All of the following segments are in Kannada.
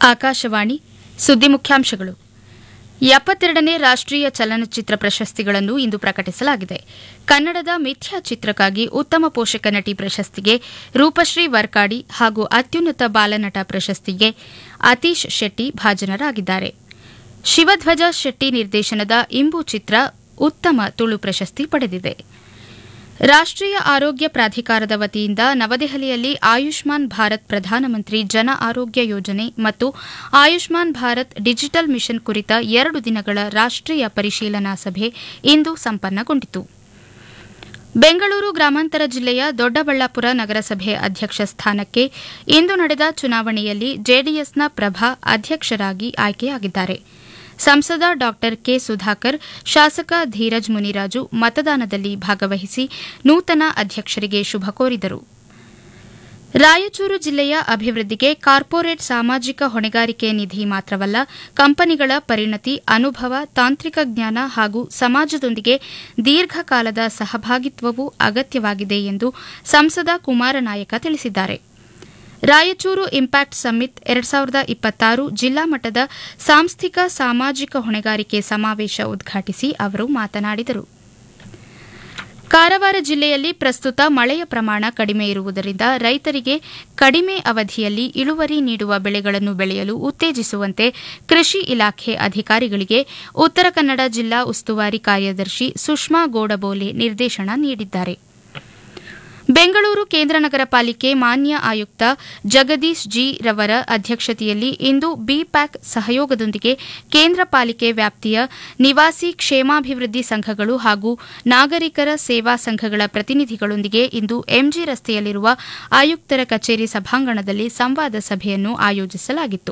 ಆಕಾಶವಾಣಿ ಸುದ್ದಿ ಮುಖ್ಯಾಂಶಗಳು ಎಪ್ಪತ್ತೆರಡನೇ ರಾಷ್ಟ್ರೀಯ ಚಲನಚಿತ್ರ ಪ್ರಶಸ್ತಿಗಳನ್ನು ಇಂದು ಪ್ರಕಟಿಸಲಾಗಿದೆ ಕನ್ನಡದ ಮಿಥ್ಯಾ ಚಿತ್ರಕ್ಕಾಗಿ ಉತ್ತಮ ಪೋಷಕ ನಟಿ ಪ್ರಶಸ್ತಿಗೆ ರೂಪಶ್ರೀ ವರ್ಕಾಡಿ ಹಾಗೂ ಅತ್ಯುನ್ನತ ಬಾಲನಟ ಪ್ರಶಸ್ತಿಗೆ ಅತೀಶ್ ಶೆಟ್ಟಿ ಭಾಜನರಾಗಿದ್ದಾರೆ ಶಿವಧ್ವಜ ಶೆಟ್ಟಿ ನಿರ್ದೇಶನದ ಇಂಬು ಚಿತ್ರ ಉತ್ತಮ ತುಳು ಪ್ರಶಸ್ತಿ ಪಡೆದಿದೆ ರಾಷ್ಟ್ರೀಯ ಆರೋಗ್ಯ ಪ್ರಾಧಿಕಾರದ ವತಿಯಿಂದ ನವದೆಹಲಿಯಲ್ಲಿ ಆಯುಷ್ಮಾನ್ ಭಾರತ್ ಪ್ರಧಾನಮಂತ್ರಿ ಜನ ಆರೋಗ್ಯ ಯೋಜನೆ ಮತ್ತು ಆಯುಷ್ಮಾನ್ ಭಾರತ್ ಡಿಜಿಟಲ್ ಮಿಷನ್ ಕುರಿತ ಎರಡು ದಿನಗಳ ರಾಷ್ಟ್ರೀಯ ಪರಿಶೀಲನಾ ಸಭೆ ಇಂದು ಸಂಪನ್ನಗೊಂಡಿತು ಬೆಂಗಳೂರು ಗ್ರಾಮಾಂತರ ಜಿಲ್ಲೆಯ ದೊಡ್ಡಬಳ್ಳಾಪುರ ನಗರಸಭೆ ಅಧ್ಯಕ್ಷ ಸ್ಥಾನಕ್ಕೆ ಇಂದು ನಡೆದ ಚುನಾವಣೆಯಲ್ಲಿ ಜೆಡಿಎಸ್ನ ಪ್ರಭಾ ಅಧ್ಯಕ್ಷರಾಗಿ ಆಯ್ಕೆಯಾಗಿದ್ದಾರೆ ಸಂಸದ ಡಾ ಕೆ ಸುಧಾಕರ್ ಶಾಸಕ ಧೀರಜ್ ಮುನಿರಾಜು ಮತದಾನದಲ್ಲಿ ಭಾಗವಹಿಸಿ ನೂತನ ಅಧ್ಯಕ್ಷರಿಗೆ ಶುಭ ಕೋರಿದರು ರಾಯಚೂರು ಜಿಲ್ಲೆಯ ಅಭಿವೃದ್ಧಿಗೆ ಕಾರ್ಪೊರೇಟ್ ಸಾಮಾಜಿಕ ಹೊಣೆಗಾರಿಕೆ ನಿಧಿ ಮಾತ್ರವಲ್ಲ ಕಂಪನಿಗಳ ಪರಿಣತಿ ಅನುಭವ ತಾಂತ್ರಿಕ ಜ್ಞಾನ ಹಾಗೂ ಸಮಾಜದೊಂದಿಗೆ ದೀರ್ಘಕಾಲದ ಸಹಭಾಗಿತ್ವವೂ ಅಗತ್ಯವಾಗಿದೆ ಎಂದು ಸಂಸದ ಕುಮಾರನಾಯಕ ತಿಳಿಸಿದ್ದಾರೆ ರಾಯಚೂರು ಇಂಪ್ಯಾಕ್ಟ್ ಸಮ್ಮಿಟ್ ಎರಡ್ ಸಾವಿರದ ಇಪ್ಪತ್ತಾರು ಜಿಲ್ಲಾ ಮಟ್ಟದ ಸಾಂಸ್ಥಿಕ ಸಾಮಾಜಿಕ ಹೊಣೆಗಾರಿಕೆ ಸಮಾವೇಶ ಉದ್ಘಾಟಿಸಿ ಅವರು ಮಾತನಾಡಿದರು ಕಾರವಾರ ಜಿಲ್ಲೆಯಲ್ಲಿ ಪ್ರಸ್ತುತ ಮಳೆಯ ಪ್ರಮಾಣ ಕಡಿಮೆ ಇರುವುದರಿಂದ ರೈತರಿಗೆ ಕಡಿಮೆ ಅವಧಿಯಲ್ಲಿ ಇಳುವರಿ ನೀಡುವ ಬೆಳೆಗಳನ್ನು ಬೆಳೆಯಲು ಉತ್ತೇಜಿಸುವಂತೆ ಕೃಷಿ ಇಲಾಖೆ ಅಧಿಕಾರಿಗಳಿಗೆ ಉತ್ತರ ಕನ್ನಡ ಜಿಲ್ಲಾ ಉಸ್ತುವಾರಿ ಕಾರ್ಯದರ್ಶಿ ಸುಷ್ಮಾ ಗೋಡಬೋಲೆ ನಿರ್ದೇಶನ ನೀಡಿದ್ದಾರೆ ಬೆಂಗಳೂರು ಕೇಂದ್ರ ನಗರ ಪಾಲಿಕೆ ಮಾನ್ಯ ಆಯುಕ್ತ ಜಗದೀಶ್ ಜಿ ರವರ ಅಧ್ಯಕ್ಷತೆಯಲ್ಲಿ ಇಂದು ಬಿಪ್ಯಾಕ್ ಸಹಯೋಗದೊಂದಿಗೆ ಕೇಂದ್ರ ಪಾಲಿಕೆ ವ್ಯಾಪ್ತಿಯ ನಿವಾಸಿ ಕ್ಷೇಮಾಭಿವೃದ್ಧಿ ಸಂಘಗಳು ಹಾಗೂ ನಾಗರಿಕರ ಸೇವಾ ಸಂಘಗಳ ಪ್ರತಿನಿಧಿಗಳೊಂದಿಗೆ ಇಂದು ಎಂಜಿ ರಸ್ತೆಯಲ್ಲಿರುವ ಆಯುಕ್ತರ ಕಚೇರಿ ಸಭಾಂಗಣದಲ್ಲಿ ಸಂವಾದ ಸಭೆಯನ್ನು ಆಯೋಜಿಸಲಾಗಿತ್ತು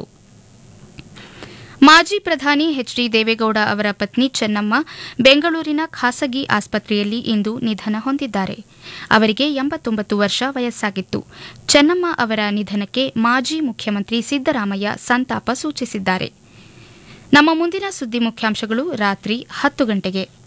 ಮಾಜಿ ಪ್ರಧಾನಿ ಎಚ್ ಡಿ ದೇವೇಗೌಡ ಅವರ ಪತ್ನಿ ಚೆನ್ನಮ್ಮ ಬೆಂಗಳೂರಿನ ಖಾಸಗಿ ಆಸ್ಪತ್ರೆಯಲ್ಲಿ ಇಂದು ನಿಧನ ಹೊಂದಿದ್ದಾರೆ ಅವರಿಗೆ ಎಂಬತ್ತೊಂಬತ್ತು ವರ್ಷ ವಯಸ್ಸಾಗಿತ್ತು ಚೆನ್ನಮ್ಮ ಅವರ ನಿಧನಕ್ಕೆ ಮಾಜಿ ಮುಖ್ಯಮಂತ್ರಿ ಸಿದ್ದರಾಮಯ್ಯ ಸಂತಾಪ ಸೂಚಿಸಿದ್ದಾರೆ ನಮ್ಮ ಮುಂದಿನ ಸುದ್ದಿ ಮುಖ್ಯಾಂಶಗಳು ರಾತ್ರಿ ಹತ್ತು ಗಂಟೆಗೆ